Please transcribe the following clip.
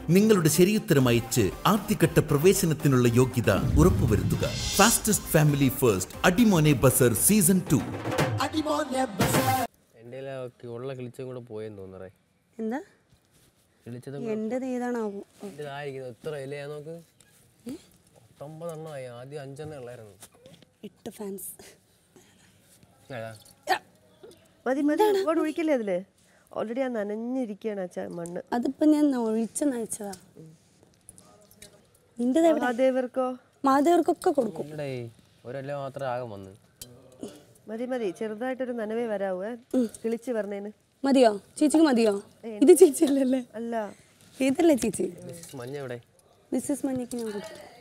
നിങ്ങളുടെ ശരിയുത്തരം അയച്ച് ആദ്യഘട്ട പ്രവേശനത്തിനുള്ള യോഗ്യത ഉറപ്പുവരുത്തുക ഫാസ്റ്റസ്റ്റ് ഫാമിലി ഫസ്റ്റ് അടിമോനെ ബസർ സീസൺ ടു എൻ്റെ ഉള്ള കിളിച്ചും കൂടെ പോയെന്ന് തോന്നറേ എന്താ കിളിച്ചതും എൻ്റെത് ഏതാണാവോ എൻ്റെ ആയിരിക്കുന്നു എത്ര ഇലയാ നോക്ക് പത്തൊമ്പതെണ്ണമായി ആദ്യം അഞ്ചെണ്ണ ഉള്ളായിരുന്നു എട്ട് ഫാൻസ് ഏതാ? മതി മതി ഒരുപാട് ഒഴിക്കല്ലേ അതില് ഓൾറെഡി ആ നനഞ്ഞിരിക്കുകയാണ് ആ ച- മണ്ണ് അതിപ്പോ ഞാൻ ഒഴിച്ച് നയിച്ചതാ നിന്റേത് എവിടെ മഹാദേവർക്കോ മാധവർക്കൊക്കെ കൊടുക്കും ഇല്ലടേ ഒരല്ല മാത്രമേ ആകെ വന്ന് മതി മതി ചെറുതായിട്ടൊരു നനവേ വരാവേ കിളിച്ച് വരണേന് മതിയോ ചേച്ചിക്ക് മതിയോ ഇത് ചേച്ചി അല്ലല്ലേ അല്ല ഏതല്ലേ ചേച്ചി മിസ്സസ് മഞ്ഞ എവിടെ മിസ്സസ് മഞ്ഞയ്ക്ക് ഞാൻ കൊടുക്കും